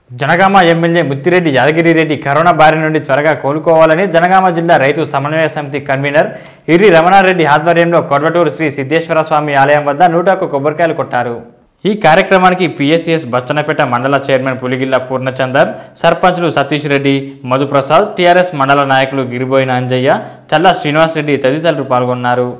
Janagama MLA Muthireddy Yadagirireddy corona బారి నుండి త్వరగా కోలుకోవాలని జనగామ జిల్లా రైతు సమన్వయ సమితి కన్వీనర్ ఇర్రి రమణారెడ్డి ఆధ్వర్యంలో కొడవటూరు శ్రీ సిద్ధేశ్వర స్వామి ఆలయం వద్ద నూట ఒక్క కొబ్బరికాయలు కొట్టారు ఈ కార్యక్రమానికి పిఎస్సిఎస్ బచ్చనపేట మండల చైర్మన్ పులిగిల్ల పూర్ణచందర్ సర్పంచ్లు సతీష్ రెడ్డి మధుప్రసాద్ టీఆర్ఎస్ మండల నాయకులు గిరిబోయిన అంజయ్య చల్లా శ్రీనివాస్ రెడ్డి తదితరులు పాల్గొన్నారు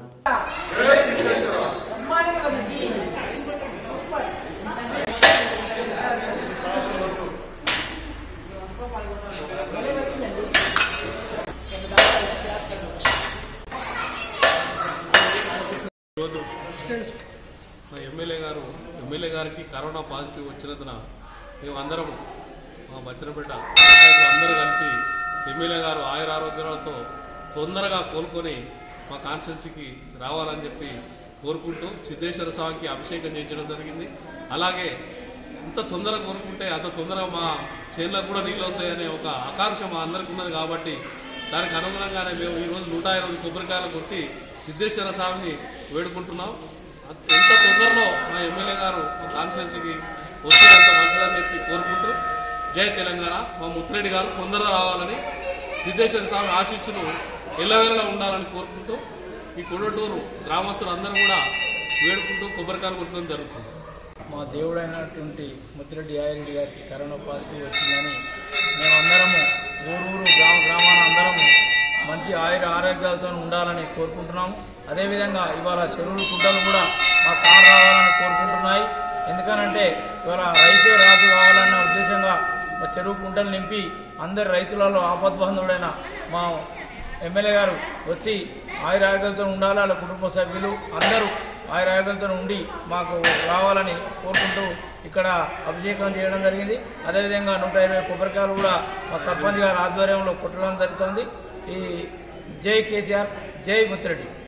ఈరోజు మా ఎమ్మెల్యే గారు ఎమ్మెల్యే గారికి కరోనా పాజిటివ్ వచ్చినందున మేమందరం మా బచ్చనపేట నాయకులు అందరూ కలిసి ఎమ్మెల్యే గారు ఆయుర ఆరోగ్యాలతో తొందరగా కోలుకొని మా కాన్స్టిట్యున్సీకి రావాలని చెప్పి కోరుకుంటూ సిద్ధేశ్వర స్వామికి అభిషేకం చేయించడం జరిగింది అలాగే ఇంత తొందరగా కోరుకుంటే అంత తొందరగా మా చేనులకు కూడా నీళ్ళు వస్తాయనే ఒక ఆకాంక్ష మా అందరికి ఉన్నది కాబట్టి దానికి అనుగుణంగానే మేము ఈరోజు నూట ఇరవై కొబ్బరికాయలు కొట్టి సిద్ధేశ్వర స్వామిని వేడుకుంటున్నాం అంత- ఎంత తొందరలో మా ఎమ్మెల్యే గారు మా కాన్స్టిట్యున్సీకి వస్తే అంత మంచిదని చెప్పి కోరుకుంటూ జై తెలంగాణ మా ముత్తిరెడ్డి గారు తొందరగా రావాలని సిద్ధేశ్వర స్వామి ఆశీస్సులు ఎల్లవేళలా ఉండాలని కోరుకుంటూ ఈ కొడటూరు గ్రామస్తులు అందరూ కూడా వేడుకుంటూ కొబ్బరికాయలు కొట్టడం జరుగుతుంది మా దేవుడైనటువంటి ముత్తిరెడ్డి యాయరెడ్డి గారికి కరోనా పాజిటివ్ వచ్చిందని మేమందరము ఊరూరు గ్రామ గ్రామాన అందరము మంచి ఆయుర ఆరోగ్యాలతో ఉండాలని కోరుకుంటున్నాము అదేవిధంగా ఇవాళ చెరువులు కుంటలు కూడా మా సార్ రావాలని కోరుకుంటున్నాయి ఎందుకనంటే ఇవాళ రైతే రాజు కావాలన్న ఉద్దేశంగా మా చెరువు కుంటలు నింపి అందరి రైతులలో ఆపద్బంధుడైన మా ఎమ్మెల్యే గారు వచ్చి ఆయురారోగ్యాలతో ఉండాలి వాళ్ళ కుటుంబ సభ్యులు అందరూ ఆయురారోగ్యాలతో ఉండి మాకు రావాలని కోరుకుంటూ ఇక్కడ అభిషేకం చేయడం జరిగింది అదేవిధంగా నూట ఇరవై కొబ్బరికాయలు కూడా మా సర్పంచ్ గారి ఆధ్వర్యంలో కొట్టడం జరుగుతుంది ఈ జై కేసీఆర్ జై ముత్తిరెడ్డి